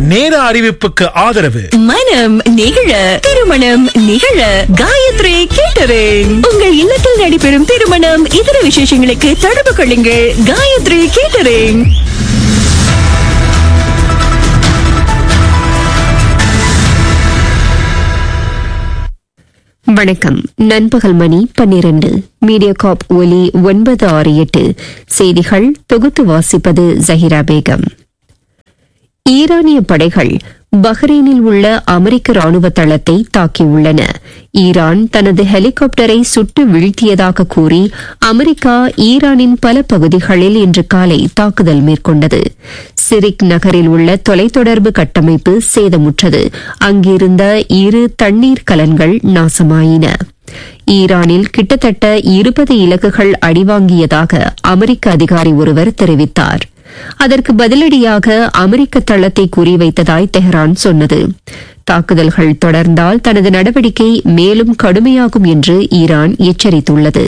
நேர அறிவிப்புக்கு ஆதரவு மனம் நிகழ திருமணம் நிகழ காயத்ரி கேட்டரிங் உங்கள் இல்லத்தில் நடைபெறும் திருமணம் இதர விசேஷங்களுக்கு தொடர்பு கொள்ளுங்கள் காயத்ரி கேட்டரிங் வணக்கம் நண்பகல் மணி பன்னிரண்டு மீடியா காப் ஒலி ஒன்பது ஆறு எட்டு செய்திகள் தொகுத்து வாசிப்பது ஜஹிரா பேகம் ஈரானிய படைகள் பஹ்ரைனில் உள்ள அமெரிக்க ராணுவ தளத்தை தாக்கியுள்ளன ஈரான் தனது ஹெலிகாப்டரை சுட்டு வீழ்த்தியதாக கூறி அமெரிக்கா ஈரானின் பல பகுதிகளில் இன்று காலை தாக்குதல் மேற்கொண்டது சிரிக் நகரில் உள்ள தொலைத்தொடர்பு கட்டமைப்பு சேதமுற்றது அங்கிருந்த இரு தண்ணீர் கலன்கள் நாசமாயின ஈரானில் கிட்டத்தட்ட இருபது இலக்குகள் அடிவாங்கியதாக அமெரிக்க அதிகாரி ஒருவர் தெரிவித்தார் அதற்கு பதிலடியாக அமெரிக்க தளத்தை குறிவைத்ததாய் தெஹ்ரான் சொன்னது தாக்குதல்கள் தொடர்ந்தால் தனது நடவடிக்கை மேலும் கடுமையாகும் என்று ஈரான் எச்சரித்துள்ளது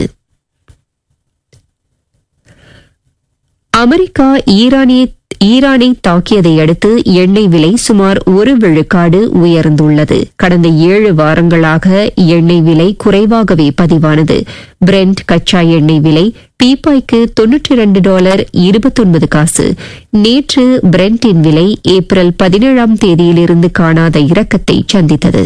அமெரிக்கா ஈரானிய ஈரானை தாக்கியதை அடுத்து எண்ணெய் விலை சுமார் ஒரு விழுக்காடு உயர்ந்துள்ளது கடந்த ஏழு வாரங்களாக எண்ணெய் விலை குறைவாகவே பதிவானது பிரெண்ட் கச்சா எண்ணெய் விலை பீப்பாய்க்கு தொன்னூற்றி இரண்டு டாலர் இருபத்தொன்பது காசு நேற்று பிரெண்டின் விலை ஏப்ரல் பதினேழாம் தேதியிலிருந்து காணாத இறக்கத்தை சந்தித்தது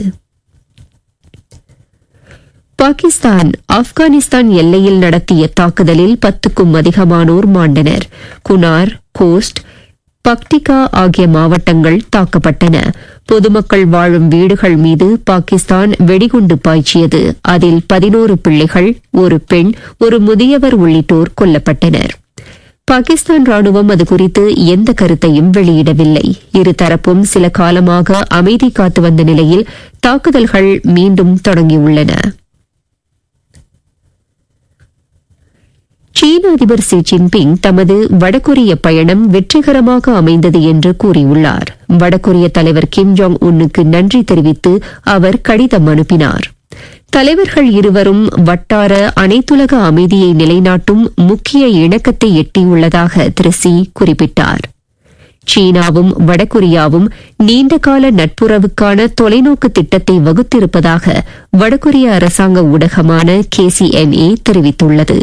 பாகிஸ்தான் ஆப்கானிஸ்தான் எல்லையில் நடத்திய தாக்குதலில் பத்துக்கும் அதிகமானோர் மாண்டனர் குனார் கோஸ்ட் பக்டிகா ஆகிய மாவட்டங்கள் தாக்கப்பட்டன பொதுமக்கள் வாழும் வீடுகள் மீது பாகிஸ்தான் வெடிகுண்டு பாய்ச்சியது அதில் பதினோரு பிள்ளைகள் ஒரு பெண் ஒரு முதியவர் உள்ளிட்டோர் கொல்லப்பட்டனர் பாகிஸ்தான் ராணுவம் அது குறித்து எந்த கருத்தையும் வெளியிடவில்லை இருதரப்பும் சில காலமாக அமைதி காத்து வந்த நிலையில் தாக்குதல்கள் மீண்டும் தொடங்கியுள்ளன சீன அதிபர் ஷி ஜின்பிங் தமது வடகொரிய பயணம் வெற்றிகரமாக அமைந்தது என்று கூறியுள்ளார் வடகொரிய தலைவர் கிம் ஜாங் உன்னுக்கு நன்றி தெரிவித்து அவர் கடிதம் அனுப்பினார் தலைவர்கள் இருவரும் வட்டார அனைத்துலக அமைதியை நிலைநாட்டும் முக்கிய இணக்கத்தை எட்டியுள்ளதாக திரு சி குறிப்பிட்டார் சீனாவும் வடகொரியாவும் நீண்டகால நட்புறவுக்கான தொலைநோக்கு திட்டத்தை வகுத்திருப்பதாக வடகொரிய அரசாங்க ஊடகமான கேசிஎன்ஏ தெரிவித்துள்ளது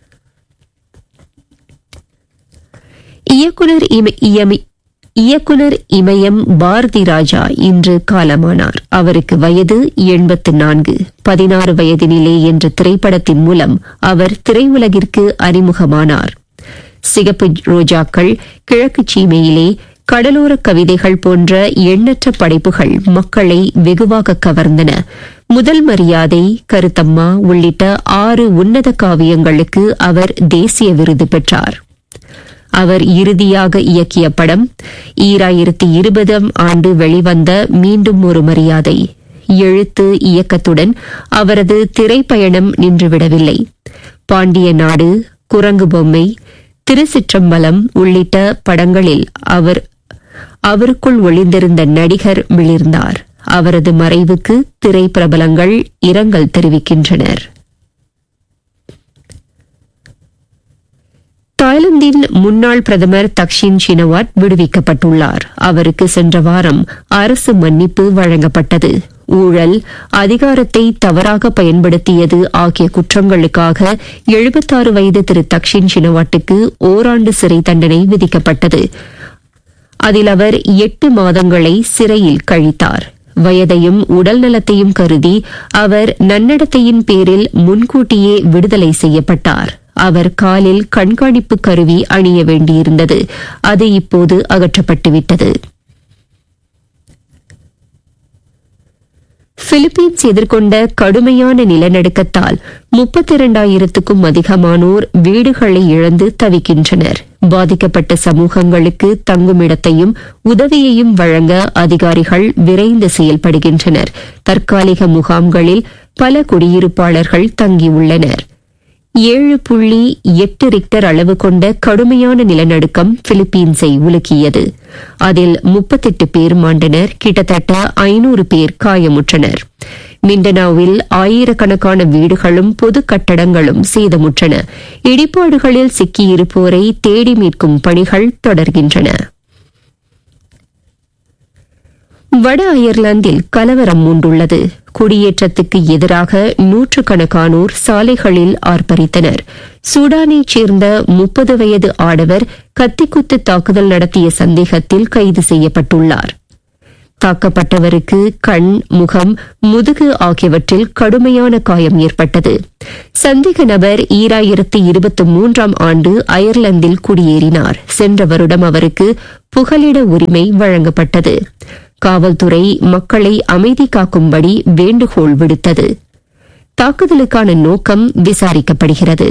இயக்குனர் இயக்குனர் இமயம் பாரதி ராஜா இன்று காலமானார் அவருக்கு வயது எண்பத்து நான்கு பதினாறு வயதினிலே என்ற திரைப்படத்தின் மூலம் அவர் திரையுலகிற்கு அறிமுகமானார் சிகப்பு ரோஜாக்கள் கிழக்கு சீமையிலே கடலோர கவிதைகள் போன்ற எண்ணற்ற படைப்புகள் மக்களை வெகுவாக கவர்ந்தன முதல் மரியாதை கருத்தம்மா உள்ளிட்ட ஆறு உன்னத காவியங்களுக்கு அவர் தேசிய விருது பெற்றார் அவர் இறுதியாக இயக்கிய படம் ஈராயிரத்தி இருபதாம் ஆண்டு வெளிவந்த மீண்டும் ஒரு மரியாதை எழுத்து இயக்கத்துடன் அவரது திரைப்பயணம் நின்றுவிடவில்லை பாண்டிய நாடு குரங்கு பொம்மை திருச்சிற்றம்பலம் உள்ளிட்ட படங்களில் அவர் அவருக்குள் ஒளிந்திருந்த நடிகர் மிளிர்ந்தார் அவரது மறைவுக்கு திரை பிரபலங்கள் இரங்கல் தெரிவிக்கின்றனர் தாய்லாந்தின் முன்னாள் பிரதமர் தக்ஷின் ஷினவாட் விடுவிக்கப்பட்டுள்ளார் அவருக்கு சென்ற வாரம் அரசு மன்னிப்பு வழங்கப்பட்டது ஊழல் அதிகாரத்தை தவறாக பயன்படுத்தியது ஆகிய குற்றங்களுக்காக எழுபத்தாறு வயது திரு தக்ஷின் ஷினவாட்டுக்கு ஓராண்டு சிறை தண்டனை விதிக்கப்பட்டது அதில் அவர் எட்டு மாதங்களை சிறையில் கழித்தார் வயதையும் உடல் நலத்தையும் கருதி அவர் நன்னடத்தையின் பேரில் முன்கூட்டியே விடுதலை செய்யப்பட்டார் அவர் காலில் கண்காணிப்பு கருவி அணிய வேண்டியிருந்தது அது இப்போது அகற்றப்பட்டுவிட்டது பிலிப்பீன்ஸ் எதிர்கொண்ட கடுமையான நிலநடுக்கத்தால் முப்பத்தி இரண்டாயிரத்துக்கும் அதிகமானோர் வீடுகளை இழந்து தவிக்கின்றனர் பாதிக்கப்பட்ட சமூகங்களுக்கு தங்குமிடத்தையும் உதவியையும் வழங்க அதிகாரிகள் விரைந்து செயல்படுகின்றனர் தற்காலிக முகாம்களில் பல குடியிருப்பாளர்கள் தங்கியுள்ளனர் ஏழு புள்ளி எட்டு ரிக்டர் அளவு கொண்ட கடுமையான நிலநடுக்கம் பிலிப்பீன்ஸை உலுக்கியது அதில் முப்பத்தெட்டு பேர் மாண்டனர் கிட்டத்தட்ட ஐநூறு பேர் காயமுற்றனர் மிண்டனாவில் ஆயிரக்கணக்கான வீடுகளும் பொது கட்டடங்களும் சேதமுற்றன இடிபாடுகளில் சிக்கியிருப்போரை தேடி மீட்கும் பணிகள் தொடர்கின்றன வட அயர்லாந்தில் கலவரம் மூண்டுள்ளது குடியேற்றத்துக்கு எதிராக நூற்றுக்கணக்கானோர் சாலைகளில் ஆர்ப்பரித்தனர் சூடானைச் சேர்ந்த முப்பது வயது ஆடவர் கத்திக்குத்து தாக்குதல் நடத்திய சந்தேகத்தில் கைது செய்யப்பட்டுள்ளார் தாக்கப்பட்டவருக்கு கண் முகம் முதுகு ஆகியவற்றில் கடுமையான காயம் ஏற்பட்டது சந்தேக நபர் ஈராயிரத்தி இருபத்தி மூன்றாம் ஆண்டு அயர்லாந்தில் குடியேறினார் சென்ற வருடம் அவருக்கு புகலிட உரிமை வழங்கப்பட்டது காவல்துறை மக்களை அமைதி காக்கும்படி வேண்டுகோள் விடுத்தது தாக்குதலுக்கான நோக்கம் விசாரிக்கப்படுகிறது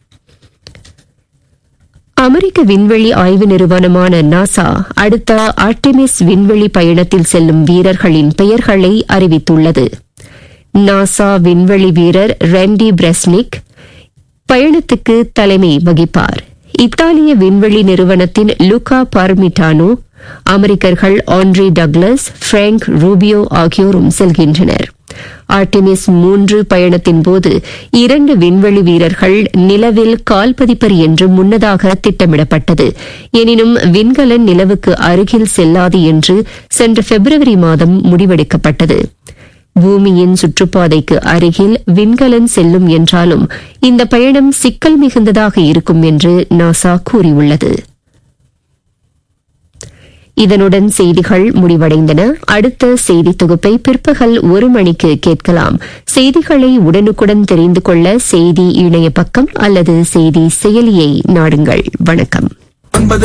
அமெரிக்க விண்வெளி ஆய்வு நிறுவனமான நாசா அடுத்த ஆர்டெமிஸ் விண்வெளி பயணத்தில் செல்லும் வீரர்களின் பெயர்களை அறிவித்துள்ளது நாசா விண்வெளி வீரர் ரெண்டி பிரெஸ்னிக் பயணத்துக்கு தலைமை வகிப்பார் இத்தாலிய விண்வெளி நிறுவனத்தின் லுகா பார்மிட்டானோ அமெரிக்கர்கள் ஆண்ட்ரி டக்ளஸ் பிராங்க் ரூபியோ ஆகியோரும் செல்கின்றனர் ஆர்டிமிஸ் மூன்று பயணத்தின் போது இரண்டு விண்வெளி வீரர்கள் நிலவில் கால் பதிப்பர் என்று முன்னதாக திட்டமிடப்பட்டது எனினும் விண்கலன் நிலவுக்கு அருகில் செல்லாது என்று சென்ற பிப்ரவரி மாதம் முடிவெடுக்கப்பட்டது பூமியின் சுற்றுப்பாதைக்கு அருகில் விண்கலன் செல்லும் என்றாலும் இந்த பயணம் சிக்கல் மிகுந்ததாக இருக்கும் என்று நாசா கூறியுள்ளது இதனுடன் செய்திகள் முடிவடைந்தன அடுத்த செய்தி தொகுப்பை பிற்பகல் ஒரு மணிக்கு கேட்கலாம் செய்திகளை உடனுக்குடன் தெரிந்து கொள்ள செய்தி இணைய பக்கம் அல்லது செய்தி செயலியை நாடுங்கள் வணக்கம் ஒன்பது